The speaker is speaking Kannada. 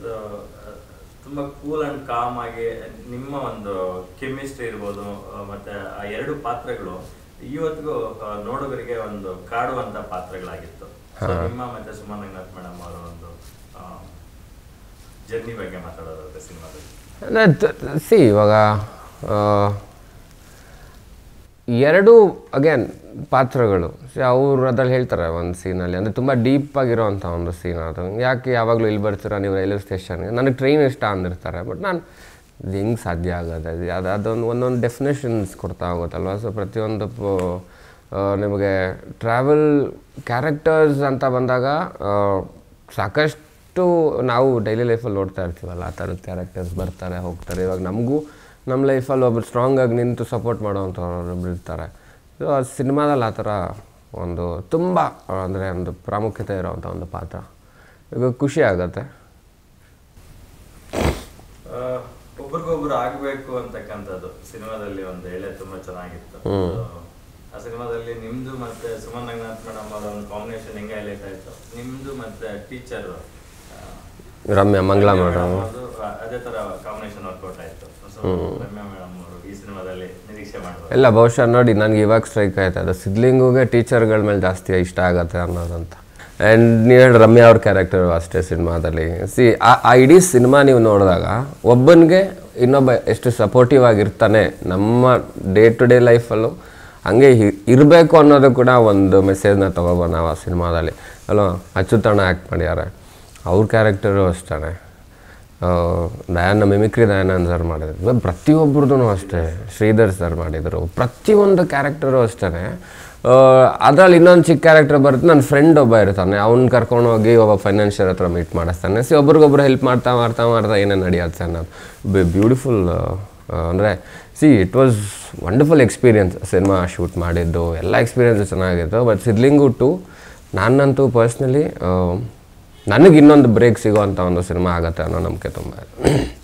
ಸೊ ತುಂಬ ಕೂಲ್ ಆ್ಯಂಡ್ ಕಾಮ್ ಆಗಿ ನಿಮ್ಮ ಒಂದು ಕೆಮಿಸ್ಟ್ರಿ ಇರ್ಬೋದು ಆ, ಮತ್ತೆ ಆ ಎರಡು ಪಾತ್ರಗಳು ಇವತ್ತಿಗೂ ಆ, ನೋಡುಗರಿಗೆ ಒಂದು ಕಾಡುವಂತ ಪಾತ್ರಗಳಾಗಿತ್ತು ಸೊ ನಿಮ್ಮ ಮತ್ತೆ ಸುಮನ್ ರಂಗನಾಥ್ ಮೇಡಮ್ ಅವರ ಒಂದು ಜರ್ನಿ ಬಗ್ಗೆ ಮಾತಾಡೋದಾದ್ರೆ ಸಿನಿಮಾದಲ್ಲಿ ಅಂದರೆ ಸಿ ಇವಾಗ ಆ, ಎರಡು ಅಗೇನ್ ಪಾತ್ರಗಳು ಸಿ ಅವ್ರು ಅದ್ರಲ್ಲಿ ಹೇಳ್ತಾರೆ ಒಂದು ಸೀನಲ್ಲಿ ಅಂದರೆ ತುಂಬ ಡೀಪ್ ಆಗಿರೋವಂಥ ಒಂದು ಸೀನ್ ಅದು ಯಾಕೆ ಯಾವಾಗಲೂ ಇಲ್ಲಿ ಬರ್ತೀರಾ ನೀವು ರೈಲ್ವೆ ಸ್ಟೇಷನ್ಗೆ ನನಗೆ ಟ್ರೈನ್ ಇಷ್ಟ ಅಂದಿರ್ತಾರೆ ಬಟ್ ನಾನು ಇದು ಹೆಂಗೆ ಸಾಧ್ಯ ಆಗೋದು ಅದು ಅದು ಅದೊಂದು ಒಂದೊಂದು ಡೆಫಿನೇಷನ್ಸ್ ಕೊಡ್ತಾ ಹೋಗುತ್ತಲ್ವ ಸೊ ಪ್ರತಿಯೊಂದು ಪ- ಆ, ನಿಮಗೆ ಟ್ರಾವೆಲ್ ಕ್ಯಾರೆಕ್ಟರ್ಸ್ ಅಂತ ಬಂದಾಗ ಆ, ಸಾಕಷ್ಟು ನಾವು ಡೈಲಿ ಲೈಫಲ್ಲಿ ನೋಡ್ತಾ ಇರ್ತೀವಲ್ಲ ಆ ಥರದ ಕ್ಯಾರೆಕ್ಟರ್ಸ್ ಬರ್ತಾರೆ ಹೋಗ್ತಾರೆ ಇವಾಗ ನಮಗೂ ನಮ್ಮ ಲೈಫಲ್ಲಿ ಒಬ್ರು ಸ್ಟ್ರಾಂಗಾಗಿ ನಿಂತು ಸಪೋರ್ಟ್ ಮಾಡೋವಂಥವ್ರು ಒಬ್ರು ಇರ್ತಾರೆ ಸೊ ಆ ಸಿನಿಮಾದಲ್ಲಿ ಆ ಥರ ಒಂದು ತುಂಬ ಅಂದರೆ ಒಂದು ಪ್ರಾಮುಖ್ಯತೆ ಇರೋವಂಥ ಒಂದು ಪಾತ್ರ ಈಗ ಖುಷಿ ಆಗುತ್ತೆ ಆ, ಒಬ್ರಿಗೊಬ್ರು ಆಗ್ಬೇಕು ಅಂತಕ್ಕಂಥದ್ದು ಸಿನಿಮಾದಲ್ಲಿ ಒಂದು ಎಳೆ ತುಂಬಾ ಚೆನ್ನಾಗಿತ್ತು ಆ ಸಿನಿಮಾದಲ್ಲಿ ನಿಮ್ದು ಮತ್ತೆ ಸುಮನ್ ರಂಗನಾಥ್ ಮೇಡಮ್ ಅವರ ಒಂದು ಕಾಂಬಿನೇಷನ್ ಹೆಂಗೆ ಹೈಲೈಟ್ ಆಯ್ತು ನಿಮ್ದು ಮತ್ತೆ ಟೀಚರ್ ರಮ್ಯಾ ಮಂಗಳ ಮೇಡಮ್ ಅದೇ ತರ ಕಾಂಬಿನೇಷನ್ ವರ್ಕೌಟ್ ಆಯ್ತು ಸೊ ರಮ್ಯಾ ಮೇಡಮ್ ಅವರು ಈ ಸಿನಿಮಾದಲ್ಲಿ ನಿರೀಕ್ಷೆ ಮಾಡ್ಬೋದು ಎಲ್ಲ ಬಹುಶಃ ನೋಡಿ ನನಗೆ ಇವಾಗ ಸ್ಟ್ರೈಕ್ ಆಯ್ತು ಅದು ಸಿದ್ಲಿಂಗುಗೆ ಟೀಚರ್ಗಳ ಮೇಲೆ ಜಾಸ್ತಿ ಇಷ್ಟ ಆಗತ್ತೆ ಅನ್ನೋದಂತ ಆ್ಯಂಡ್ ನೀವು ಹೇಳಿ ರಮ್ಯಾ ಅವ್ರ ಕ್ಯಾರೆಕ್ಟರು ಅಷ್ಟೇ ಸಿನಿಮಾದಲ್ಲಿ ಸಿ ಆ ಇಡೀ ಸಿನಿಮಾ ನೀವು ನೋಡಿದಾಗ ಒಬ್ಬನಿಗೆ ಇನ್ನೊಬ್ಬ ಎಷ್ಟು ಸಪೋರ್ಟಿವ್ ಆಗಿರ್ತಾನೆ ನಮ್ಮ ಡೇ ಟು ಡೇ ಲೈಫಲ್ಲೂ ಹಂಗೆ ಇರಬೇಕು ಅನ್ನೋದು ಕೂಡ ಒಂದು ಮೆಸೇಜ್ನ ತೊಗೊಬೋದು ನಾವು ಆ ಸಿನಿಮಾದಲ್ಲಿ ಅಲ್ವಾ ಅಚ್ಚುತಣ್ಣ ಆ್ಯಕ್ಟ್ ಮಾಡ್ಯಾರೆ ಅವ್ರ ಕ್ಯಾರೆಕ್ಟರು ಅಷ್ಟೇ ದಯಾನ ಮಿಮಿಕ್ರಿ ದಯಾನಂದ್ ಸರ್ ಮಾಡಿದ್ರು ಪ್ರತಿಯೊಬ್ಬರದ್ದು ಅಷ್ಟೇ ಶ್ರೀಧರ್ ಸರ್ ಮಾಡಿದರು ಪ್ರತಿಯೊಂದು ಕ್ಯಾರೆಕ್ಟರು ಅಷ್ಟೇ ಅದರಲ್ಲಿ ಇನ್ನೊಂದು ಚಿಕ್ಕ ಕ್ಯಾರೆಕ್ಟರ್ ಬರುತ್ತೆ ನನ್ನ ಫ್ರೆಂಡ್ ಒಬ್ಬ ಇರ್ತಾನೆ ಅವ್ನ ಕರ್ಕೊಂಡು ಹೋಗಿ ಒಬ್ಬ ಫೈನಾನ್ಷಿಯರ್ ಹತ್ರ ಮೀಟ್ ಮಾಡಿಸ್ತಾನೆ ಸಿ ಒಬ್ರಿಗೊಬ್ರು ಹೆಲ್ಪ್ ಮಾಡ್ತಾ ಮಾಡ್ತಾ ಮಾಡ್ತಾ ಏನೇನು ನಡೆಯುತ್ತೆ ಅನ್ನೋದು ಬ್ಯೂಟಿಫುಲ್ ಅಂದರೆ see it was wonderful experience cinema shoot ಮಾಡಿದ್ದು ಎಲ್ಲ ಎಕ್ಸ್ಪೀರಿಯನ್ಸು ಚೆನ್ನಾಗಿತ್ತು ಬಟ್ ಸಿದ್ಲಿಂಗು ಟು ನಾನಂತೂ ಪರ್ಸ್ನಲಿ ನನಗೆ ಇನ್ನೊಂದು ಬ್ರೇಕ್ ಸಿಗೋವಂಥ ಒಂದು ಸಿನಿಮಾ ಆಗತ್ತೆ ಅನ್ನೋ ನಂಬಿಕೆ ತುಂಬ ಇದೆ